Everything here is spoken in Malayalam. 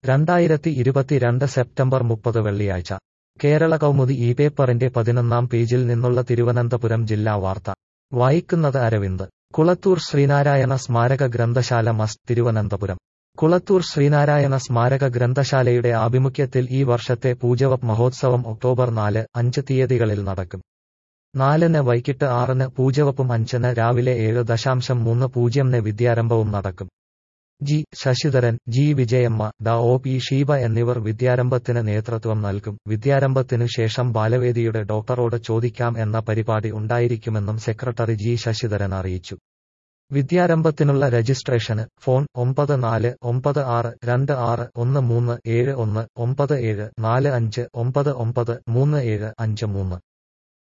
രണ്ടായിരത്തി ഇരുപത്തിരണ്ട് സെപ്റ്റംബർ മുപ്പത് വെള്ളിയാഴ്ച കേരള കൗമുദി ഈ പേപ്പറിന്റെ പതിനൊന്നാം പേജിൽ നിന്നുള്ള തിരുവനന്തപുരം ജില്ലാ വാർത്ത വായിക്കുന്നത് അരവിന്ദ് കുളത്തൂർ ശ്രീനാരായണ സ്മാരക ഗ്രന്ഥശാല മസ്റ്റ് തിരുവനന്തപുരം കുളത്തൂർ ശ്രീനാരായണ സ്മാരക ഗ്രന്ഥശാലയുടെ ആഭിമുഖ്യത്തിൽ ഈ വർഷത്തെ പൂജവപ്പ് മഹോത്സവം ഒക്ടോബർ നാല് അഞ്ച് തീയതികളിൽ നടക്കും നാലിന് വൈകിട്ട് ആറിന് പൂജവപ്പും അഞ്ചിന് രാവിലെ ഏഴ് ദശാംശം മൂന്ന് പൂജ്യംന് വിദ്യാരംഭവും നടക്കും ജി ശശിധരൻ ജി വിജയമ്മ ഡ ഒ പി ഷീബ എന്നിവർ വിദ്യാരംഭത്തിന് നേതൃത്വം നൽകും വിദ്യാരംഭത്തിനു ശേഷം ബാലവേദിയുടെ ഡോക്ടറോട് ചോദിക്കാം എന്ന പരിപാടി ഉണ്ടായിരിക്കുമെന്നും സെക്രട്ടറി ജി ശശിധരൻ അറിയിച്ചു വിദ്യാരംഭത്തിനുള്ള രജിസ്ട്രേഷന് ഫോൺ ഒമ്പത് നാല് ഒമ്പത് ആറ് രണ്ട് ആറ് ഒന്ന് മൂന്ന് ഏഴ് ഒന്ന് ഒമ്പത് ഏഴ് നാല് അഞ്ച് ഒമ്പത് ഒമ്പത് മൂന്ന് ഏഴ് അഞ്ച് മൂന്ന്